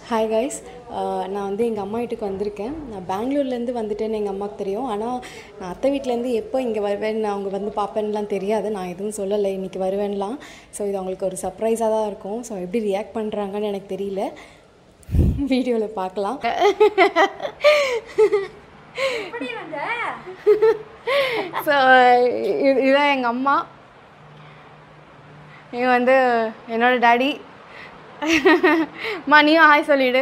Hi guys நான் வந்து எங்கள் அம்மா வீட்டுக்கு வந்திருக்கேன் நான் பெங்களூர்லேருந்து வந்துட்டேன்னு எங்கள் அம்மாவுக்கு தெரியும் ஆனால் நான் அத்தை வீட்டிலேருந்து எப்போ இங்கே வருவேன்னு அவங்க வந்து பார்ப்பேன்லாம் தெரியாது நான் எதுவும் சொல்லலை இன்றைக்கி வருவேன்லாம் ஸோ இது அவங்களுக்கு ஒரு சர்ப்ரைஸாக தான் இருக்கும் ஸோ எப்படி ரியாக்ட் பண்ணுறாங்கன்னு எனக்கு தெரியல வீடியோவில் பார்க்கலாம் ஸோ இது இதுதான் எங்கள் அம்மா இவங்க வந்து என்னோட டாடி அம்மா நீயும் ஹாய் சொல்லிடு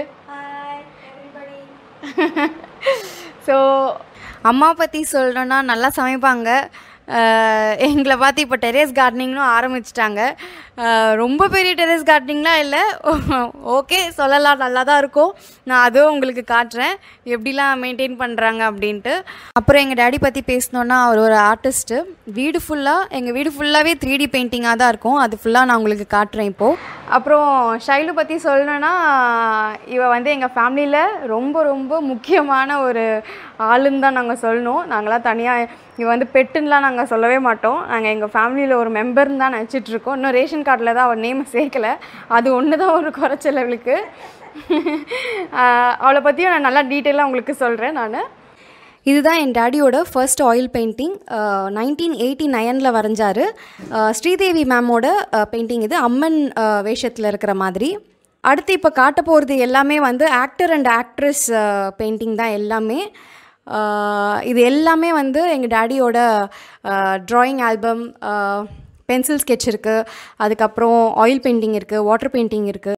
ஸோ அம்மா பற்றி சொல்லணுன்னா நல்லா சமைப்பாங்க அஹ் எங்களை பார்த்து இப்போ டெரேஸ் கார்டனிங்னு ஆரம்பிச்சிட்டாங்க அஹ் ரொம்ப பெரிய டெரேஸ் கார்டனிங்லாம் இல்லை ஓகே சொல்லலாம் நல்லா தான் இருக்கும் நான் அதுவும் உங்களுக்கு காட்டுறேன் எப்படிலாம் மெயின்டைன் பண்ணுறாங்க அப்படின்ட்டு அப்புறம் எங்கள் டேடி பற்றி பேசினோன்னா அவர் ஒரு ஆர்டிஸ்ட்டு வீடு ஃபுல்லாக எங்கள் வீடு ஃபுல்லாகவே த்ரீ டி பெயிண்டிங்காக தான் இருக்கும் அது ஃபுல்லாக நான் உங்களுக்கு காட்டுறேன் இப்போது அப்புறம் ஷைலு பற்றி சொல்லணுன்னா இவ வந்து எங்கள் ஃபேமிலியில் ரொம்ப ரொம்ப முக்கியமான ஒரு ஆளுன்னு தான் நாங்கள் சொல்லணும் நாங்களாம் தனியாக இவ வந்து பெட்டுன்னெலாம் நாங்கள் சொல்லவே மாட்டோம் நாங்கள் எங்கள் ஃபேமிலியில் ஒரு மெம்பர்னு தான் நினச்சிட்டு இருக்கோம் இன்னும் ரேஷன் கார்டில் தான் அவள் நேம் சேர்க்கல அது ஒன்று தான் ஒரு குறைச்சல் அவளுக்கு ஆஹ் அவளை பற்றியும் நான் நல்லா டீட்டெயிலாக உங்களுக்கு சொல்கிறேன் நான் இதுதான் என் டாடியோட first oil painting nineteen eighty நைனில் வரைஞ்சார் ஸ்ரீதேவி மேமோட பெயிண்டிங் இது அம்மன் வேஷத்தில் இருக்கிற மாதிரி அடுத்து இப்போ காட்ட போகிறது எல்லாமே வந்து ஆக்டர் அண்ட் ஆக்ட்ரஸ் பெயிண்டிங் தான் எல்லாமே அஹ், இது எல்லாமே வந்து எங்கள் டாடியோட ட்ராயிங் ஆல்பம் பென்சில் ஸ்கெட்ச் இருக்குது அதுக்கப்புறம் ஆயில் பெயிண்டிங் இருக்குது வாட்டர் பெயிண்டிங் இருக்குது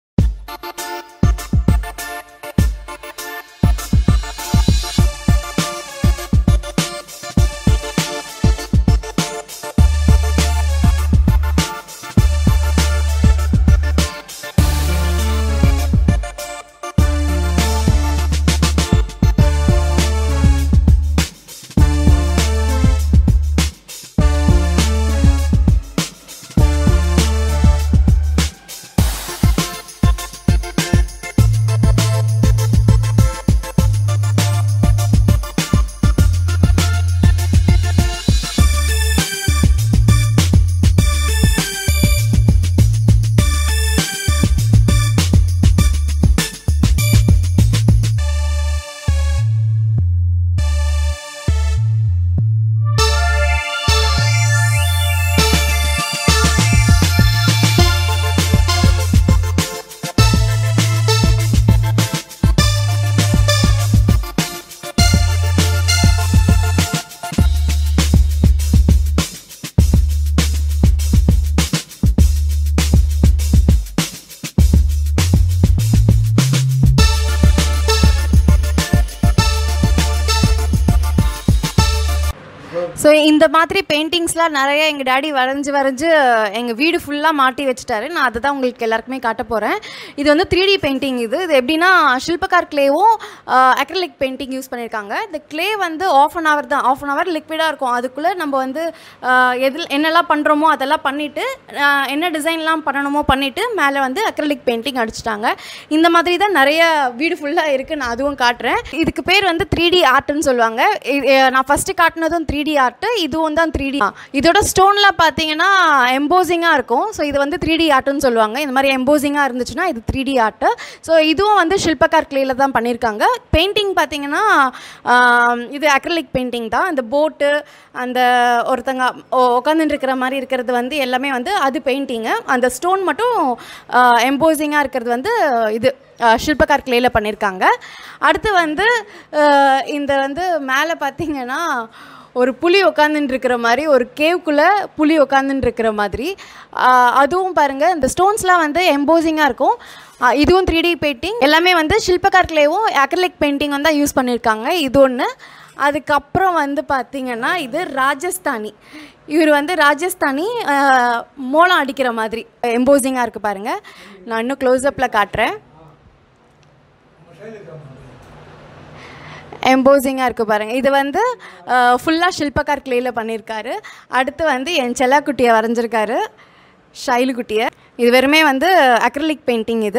ஸோ இந்த மாதிரி பெயிண்டிங்ஸ்லாம் நிறைய எங்கள் டாடி வரைஞ்சி வரைஞ்சி எங்கள் வீடு ஃபுல்லாக மாட்டி வச்சுட்டாரு நான் அதை தான் உங்களுக்கு எல்லாருக்குமே காட்ட போகிறேன் இது வந்து த்ரீ டி பெயிண்டிங் இது இது எப்படின்னா ஷில்பகார் கிளேவும் அக்ரலிக் பெயிண்டிங் யூஸ் பண்ணியிருக்காங்க இந்த கிளே வந்து ஆஃப் அன் ஹவர் தான் ஆஃப் அன் ஹவர் லிக்விடாக இருக்கும் அதுக்குள்ளே நம்ம வந்து அஹ், எதில் என்னெல்லாம் பண்ணுறோமோ அதெல்லாம் பண்ணிவிட்டு என்ன டிசைன்லாம் பண்ணணுமோ பண்ணிவிட்டு மேலே வந்து அக்ரலிக் பெயிண்டிங் அடிச்சிட்டாங்க இந்த மாதிரி தான் நிறைய வீடு ஃபுல்லாக இருக்குது நான் அதுவும் காட்டுறேன் இதுக்கு பேர் வந்து த்ரீ டி ஆர்ட்னு சொல்லுவாங்க இது, அஹ், நான் ஃபஸ்ட்டு காட்டினதும் த்ரீ டி ஆர்ட்டு இதுவும் தான் த்ரீ டி இதோட ஸ்டோன்லாம் பார்த்தீங்கன்னா எம்போசிங்காக இருக்கும் ஸோ இது வந்து த்ரீ டி ஆர்ட்டுன்னு சொல்லுவாங்க இந்த மாதிரி எம்போசிங்காக இருந்துச்சுன்னா இது த்ரீ டி ஆர்ட்டு ஸோ இதுவும் வந்து ஷில்பகார் கிளேல தான் பண்ணியிருக்காங்க பெயிண்டிங் பார்த்தீங்கன்னா ஆம், இது அக்ரலிக் பெயிண்டிங் தான் இந்த போட்டு அந்த ஒருத்தங்க உட்காந்துட்டு இருக்கிற மாதிரி இருக்கிறது வந்து எல்லாமே வந்து அது பெயிண்டிங்கு அந்த ஸ்டோன் மட்டும் எம்போசிங்காக இருக்கிறது வந்து இது அஹ், ஷில்பகார் கிளேல பண்ணியிருக்காங்க அடுத்து வந்து அஹ், இந்த வந்து மேலே பார்த்தீங்கன்னா ஒரு புலி உட்காந்துட்டு இருக்கிற மாதிரி ஒரு கேவுக்குள்ளே புலி உட்காந்துட்டு இருக்கிற மாதிரி ஆஹ் அதுவும் பாருங்கள் இந்த ஸ்டோன்ஸ்லாம் வந்து எம்போசிங்காக இருக்கும் ஆஹ் இதுவும் த்ரீ டி பெயிண்டிங் எல்லாமே வந்து ஷில்பகார் கிளேவும் அக்ரலிக் பெயிண்டிங் வந்து யூஸ் பண்ணியிருக்காங்க இது ஒன்று அதுக்கப்புறம் வந்து பார்த்திங்கன்னா இது ராஜஸ்தானி இவர் வந்து ராஜஸ்தானி ஆஹ் மோளம் அடிக்கிற மாதிரி எம்போசிங்காக இருக்குது பாருங்கள் நான் இன்னும் க்ளோஸ்அப்பில் காட்டுறேன் எம்போசிங்காக இருக்குது பாருங்கள் இது வந்து ஃபுல்லாக ஷில்பகார் கிளேயில் பண்ணியிருக்காரு அடுத்து வந்து என் செல்லாக்குட்டியை வரைஞ்சிருக்காரு ஷைலு குட்டியை இது வெறுமே வந்து அக்ரலிக் பெயிண்டிங் இது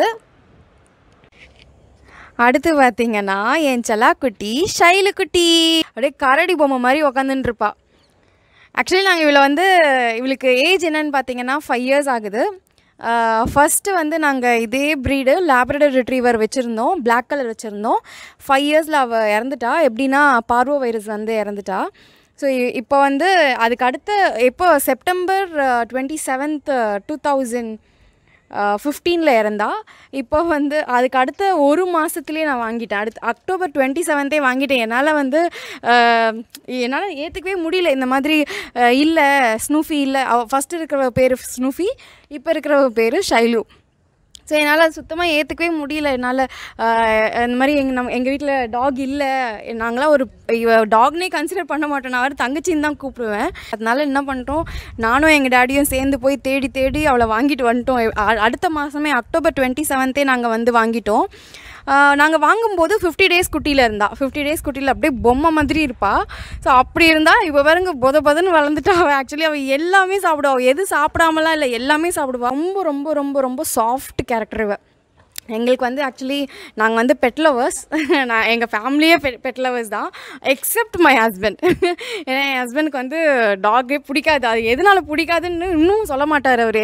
அடுத்து பார்த்தீங்கன்னா என் செல்லாக்குட்டி ஷைலு குட்டி அப்படியே கரடி பொம்மை மாதிரி உக்காந்துன்னு இருப்பா ஆக்சுவலி நாங்கள் இவளை வந்து இவளுக்கு ஏஜ் என்னன்னு பார்த்தீங்கன்னா ஃபைவ் இயர்ஸ் ஆகுது ஃபஸ்ட்டு வந்து நாங்கள் இதே ப்ரீடு லேப்ரடர் ரிட்ரீவர் வச்சுருந்தோம் பிளாக் கலர் வச்சுருந்தோம் ஃபைவ் இயர்ஸில் அவள் இறந்துட்டா எப்படின்னா பார்வோ வைரஸ் வந்து இறந்துட்டா ஸோ இப்போ வந்து அதுக்கு அடுத்த எப்போ September twenty seventh two thousand ஃபிஃப்டீனில் இறந்தா இப்போ வந்து அதுக்கு அடுத்த ஒரு மாதத்துலேயே நான் வாங்கிட்டேன் அடுத்து அக்டோபர் டுவெண்ட்டி செவன்த்தே வாங்கிட்டேன் என்னால் வந்து அஹ், என்னால் ஏற்றுக்கவே முடியல இந்த மாதிரி அஹ், இல்லை ஸ்னூஃபி இல்லை அவ ஃபஸ்ட்டு இருக்கிற பேர் ஸ்னூஃபி இப்போ இருக்கிற பேர் ஷைலு ஸோ என்னால் சுத்தமாக ஏற்றுக்கவே முடியல என்னால் இந்த மாதிரி எங்கள் நம்ம எங்கள் வீட்டில் டாக் இல்லை நாங்களாம் ஒரு டாக்னே கன்சிடர் பண்ண மாட்டோம் நான் அவர் தங்கச்சின்னு தான் கூப்பிடுவேன் அதனால என்ன பண்ணிட்டோம் நானும் எங்கள் டேடியும் சேர்ந்து போய் தேடி தேடி அவளை வாங்கிட்டு வந்துட்டோம் அ- அடுத்த மாதமே அக்டோபர் டுவெண்ட்டி செவன்த்தே நாங்கள் வந்து வாங்கிட்டோம் நாங்கள் வாங்கும்போது ஃபிஃப்டி டேஸ் குட்டியில் இருந்தா ஃபிஃப்டி டேஸ் குட்டியில் அப்படியே பொம்மை மாதிரி இருப்பா ஸோ அப்படி இருந்தால் இப்போ பாருங்க பொத பொதன்னு வளர்ந்துட்டா அவள் ஆக்சுவலி அவள் எல்லாமே சாப்பிடுவா அவள் எது சாப்பிடாமலாம் இல்லை எல்லாமே சாப்பிடுவா ரொம்ப ரொம்ப ரொம்ப ரொம்ப சாஃப்ட் கேரக்டர் இவ எங்களுக்கு வந்து ஆக்சுவலி நாங்கள் வந்து பெட் லவர்ஸ் நான் எங்கள் ஃபேமிலியே பெட் பெட் லவர்ஸ் தான் எக்ஸப்ட் மை ஹஸ்பண்ட் ஏன்னா என் ஹஸ்பண்டுக்கு வந்து டாகே பிடிக்காது அது எதனால பிடிக்காதுன்னு இன்னும் சொல்ல மாட்டார் அவர்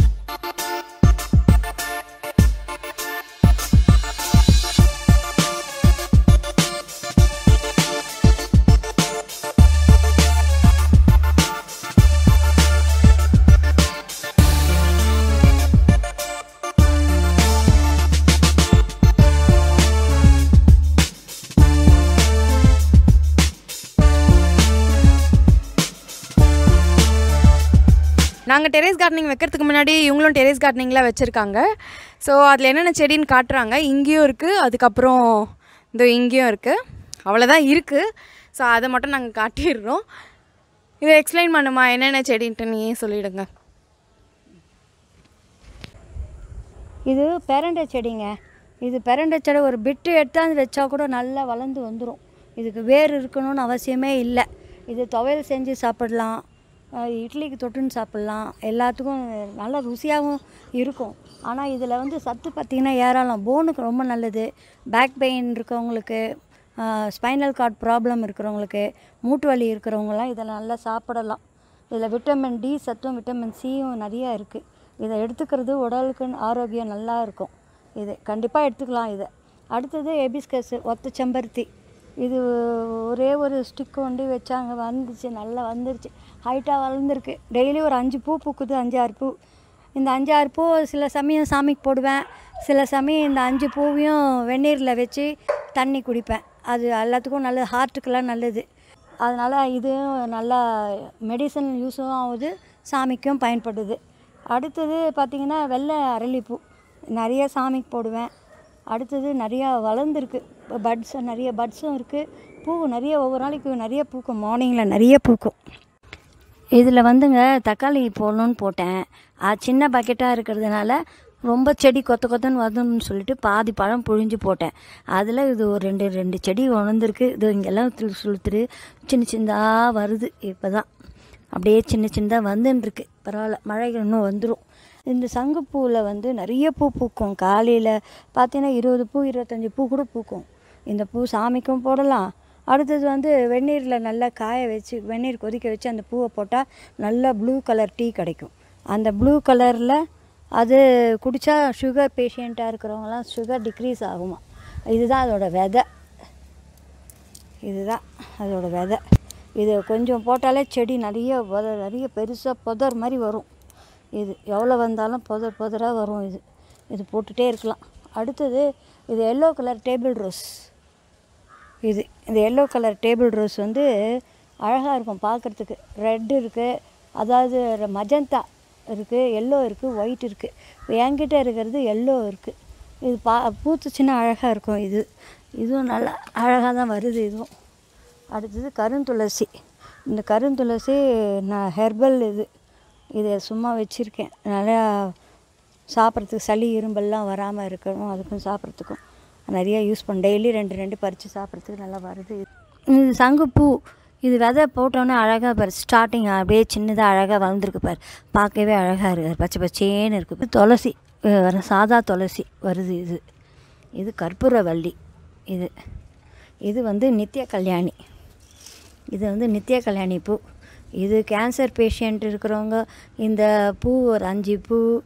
நாங்கள் டெரேஸ் கார்டனிங் வைக்கிறதுக்கு முன்னாடி இவங்களும் டெரேஸ் கார்டனிங்லாம் வச்சுருக்காங்க ஸோ அதில் என்னென்ன செடின்னு காட்டுறாங்க இங்கேயும் இருக்குது அதுக்கப்புறம் இந்த இங்கேயும் இருக்குது அவ்வளோதான் இருக்குது ஸோ அதை மட்டும் நாங்கள் காட்டிடுறோம் இதை எக்ஸ்பிளைன் பண்ணுமா என்னென்ன செடின்ட்டு நீயே சொல்லிவிடுங்க இது பெரண்டை செடிங்க இது பெரண்டை செடி ஒரு பிட்டு எடுத்தாந்து வச்சா கூட நல்லா வளர்ந்து வந்துடும் இதுக்கு வேர் இருக்கணும்னு அவசியமே இல்லை இது துவையல் செஞ்சு சாப்பிடலாம் அஹ் இட்லிக்கு தொட்டுன்னு சாப்பிட்லாம் எல்லாத்துக்கும் நல்லா ருசியாகவும் இருக்கும் ஆனால் இதில் வந்து சத்து பார்த்திங்கன்னா ஏராளம் போனுக்கு ரொம்ப நல்லது பேக் பெயின் இருக்கவங்களுக்கு ஸ்பைனல் கார்ட் ப்ராப்ளம் இருக்கிறவங்களுக்கு மூட்டு வலி இருக்கிறவங்கலாம் இதை நல்லா சாப்பிடலாம் இதில் விட்டமின் டி சத்தும் விட்டமின் சியும் நிறையா இருக்குது இதை எடுத்துக்கிறது உடலுக்கு ஆரோக்கியம் நல்லா இருக்கும் இது கண்டிப்பாக எடுத்துக்கலாம் இதை அடுத்தது எபிஸ்கஸ் ஒத்த செம்பருத்தி இது ஒரே ஒரு ஸ்டிக் கொண்டு வச்சாங்க வந்துச்சு நல்லா வந்துருச்சு ஹைட்டாக வளர்ந்துருக்கு டெய்லி ஒரு அஞ்சு பூ பூக்குது அஞ்சாறு பூ இந்த அஞ்சாறு பூ சில சமயம் சாமிக்கு போடுவேன் சில சமயம் இந்த அஞ்சு பூவையும் வெந்நீரில் வச்சு தண்ணி குடிப்பேன் அது எல்லாத்துக்கும் நல்லது ஹார்ட்டுக்கெல்லாம் நல்லது அதனால் இதுவும் நல்லா மெடிசன் யூஸும் ஆகுது சாமிக்கும் பயன்படுது அடுத்தது பார்த்திங்கன்னா வெள்ளை அரளிப்பூ நிறைய சாமிக்கு போடுவேன் அடுத்தது நிறையா வளர்ந்துருக்கு பட்ஸ் நிறைய பட்ஸும் இருக்குது பூ நிறைய ஒவ்வொரு நாளைக்கு நிறைய பூக்கும் மார்னிங்கில் நிறைய பூக்கும் இதில் வந்துங்க தக்காளி போடணும்னு போட்டேன் அது சின்ன பக்கெட்டாக இருக்கிறதுனால ரொம்ப செடி கொத்த கொத்தன்னு வருதுன்னு சொல்லிட்டு பாதி பழம் புழிஞ்சு போட்டேன் அதில் இது ஒரு ரெண்டு ரெண்டு செடி உணர்ந்துருக்கு இது இங்கெல்லாம் துளு சுளுத்துரு சின்ன சின்னதாக வருது இப்போ தான் அப்படியே சின்ன சின்னதாக வந்துன்னு இருக்கு பரவாயில்ல மழை இன்னும் வந்துடும் இந்த சங்குப்பூவில் வந்து நிறைய பூ பூக்கும் காலையில் பார்த்தீங்கன்னா இருபது பூ இருபத்தஞ்சி பூ கூட பூக்கும் இந்த பூ சாமிக்கும் போடலாம் அடுத்தது வந்து வெந்நீரில் நல்லா காய வச்சு வெந்நீர் கொதிக்க வச்சு அந்த பூவை போட்டால் நல்லா ப்ளூ கலர் டீ கிடைக்கும் அந்த ப்ளூ கலரில் அது குடித்தா சுகர் பேஷண்ட்டாக இருக்கிறவங்களாம் சுகர் டிக்ரீஸ் ஆகுமா இதுதான் அதோட விதை இதுதான் அதோட விதை இது கொஞ்சம் போட்டாலே செடி நிறைய புத நிறைய பெருசாக புதர் மாதிரி வரும் இது எவ்வளோ வந்தாலும் புதர் புதராக வரும் இது இது போட்டுகிட்டே இருக்கலாம் அடுத்தது இது எல்லோ கலர் டேபிள் ரோஸ் இது இந்த எல்லோ கலர் டேபிள் ரோஸ் வந்து அழகாக இருக்கும் பார்க்குறதுக்கு ரெட் இருக்குது அதாவது மஜந்தா இருக்குது எல்லோ இருக்குது ஒயிட் இருக்குது இப்போ என்கிட்ட இருக்கிறது எல்லோ இருக்குது இது பா பூத்துச்சுன்னா அழகாக இருக்கும் இது இதுவும் நல்லா அழகாக தான் வருது இதுவும் அடுத்தது கருந்துளசி இந்த கருந்துளசி நான் ஹெர்பல் இது இதை சும்மா வச்சுருக்கேன் நிறையா சாப்பிட்றதுக்கு சளி இரும்பெல்லாம் வராமல் இருக்கணும் அதுக்கும் சாப்பிட்றதுக்கும் நிறையா யூஸ் பண்ண டெய்லி ரெண்டு ரெண்டு பறித்து சாப்பிட்றதுக்கு நல்லா வருது இது சங்குப்பூ இது விதை போட்டோன்னே அழகாக பாரு ஸ்டார்டிங் அப்படியே சின்னதாக அழகாக வளர்ந்துருக்கு பாரு பார்க்கவே அழகாக இருக்குது பச்சை பச்சேன்னு இருக்குது துளசி அஹ் வர சாதா துளசி வருது இது இது கற்பூரவள்ளி இது இது வந்து நித்திய கல்யாணி இது வந்து நித்திய கல்யாணி பூ இது கேன்சர் பேஷண்ட் இருக்கிறவங்க இந்த பூ ஒரு அஞ்சு பூ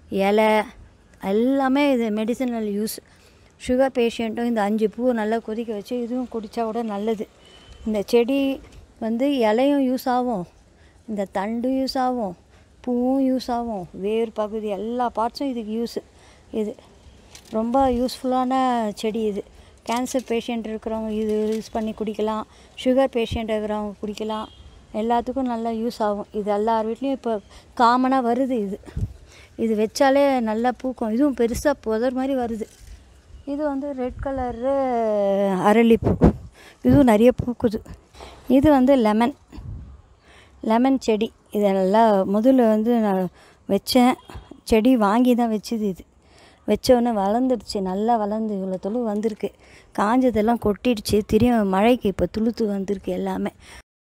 இலை எல்லாமே இது மெடிசனல் யூஸ் சுகர் பேஷண்ட்டும் இந்த அஞ்சு பூ நல்லா கொதிக்க வச்சு இதுவும் குடித்தா கூட நல்லது இந்த செடி வந்து இலையும் யூஸ் ஆகும் இந்த தண்டு யூஸ் ஆகும் பூவும் யூஸ் ஆகும் வேர் பகுதி எல்லா பார்ட்ஸும் இதுக்கு யூஸ் இது ரொம்ப யூஸ்ஃபுல்லான செடி இது கேன்சர் பேஷண்ட் இருக்கிறவங்க இது யூஸ் பண்ணி குடிக்கலாம் சுகர் பேஷண்ட் இருக்கிறவங்க குடிக்கலாம் எல்லாத்துக்கும் நல்லா யூஸ் ஆகும் இது எல்லார் வீட்லேயும் இப்போ காமனாக வருது இது இது வச்சாலே நல்லா பூக்கும் இதுவும் பெருசாக புதர் மாதிரி வருது இது வந்து ரெட் கலரு அரளிப்பூ இதுவும் நிறைய பூக்குது இது வந்து லெமன் லெமன் செடி இதெல்லாம் முதல்ல வந்து நான் வச்சேன் செடி வாங்கி தான் வச்சுது இது வச்சோடனே வளர்ந்துடுச்சு நல்லா வளர்ந்து இவ்வளோ துளு வந்திருக்கு காஞ்சதெல்லாம் கொட்டிடுச்சு திரும்ப மழைக்கு இப்போ துளுத்து வந்திருக்கு எல்லாமே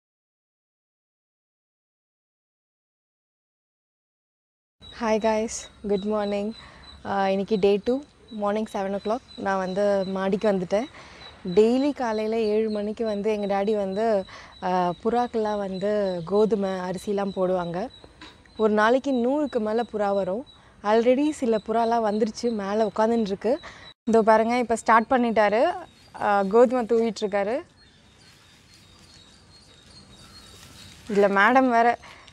ஹாய் காய்ஸ் குட் மார்னிங் இன்னைக்கு day two morning seven o'clock நான் வந்து மாடிக்கு வந்துட்டேன் டெய்லி காலையில் ஏழு மணிக்கு வந்து எங்கள் டாடி வந்து ஆஹ், புறாக்கெல்லாம் வந்து கோதுமை அரிசிலாம் போடுவாங்க ஒரு நாளைக்கு நூறுக்கு மேலே புறா வரும் ஆல்ரெடி சில புறாலாம் வந்துருச்சு மேலே உட்காந்துட்டுருக்கு இதோ பாருங்க இப்போ ஸ்டார்ட் பண்ணிட்டாரு ஆஹ், கோதுமை தூவிட்டுருக்காரு இதில் மேடம் வேறு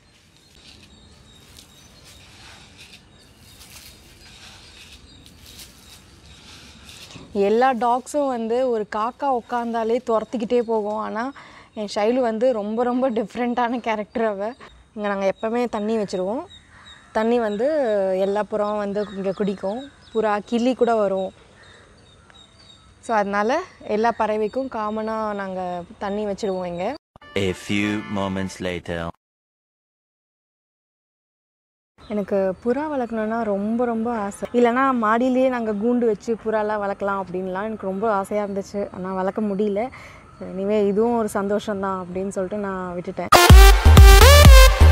எல்லா டாக்ஸும் வந்து ஒரு காக்கா உட்காந்தாலே துரத்திக்கிட்டே போகும் ஆனால் என் ஷைலு வந்து ரொம்ப ரொம்ப டிஃப்ரெண்ட்டான கேரக்டர் அவ இங்கே நாங்கள் எப்போவுமே தண்ணி வச்சுருவோம் தண்ணி வந்து எல்லா புறாவும் வந்து இங்கே குடிக்கும் புறா கிளி கூட வரும் ஸோ அதனால் எல்லா பறவைக்கும் காமனாக நாங்கள் தண்ணி வச்சுருவோம் இங்கே A few moments later. எனக்கு புறா வளர்க்கணுன்னா ரொம்ப ரொம்ப ஆசை இல்லைனா மாடியிலேயே நாங்கள் கூண்டு வச்சு புறாலாம் வளர்க்கலாம் அப்படின்லாம் எனக்கு ரொம்ப ஆசையாக இருந்துச்சு ஆனால் வளர்க்க முடியல இனிமேல் இதுவும் ஒரு சந்தோஷம்தான் அப்படின்னு சொல்லிட்டு நான் விட்டுட்டேன்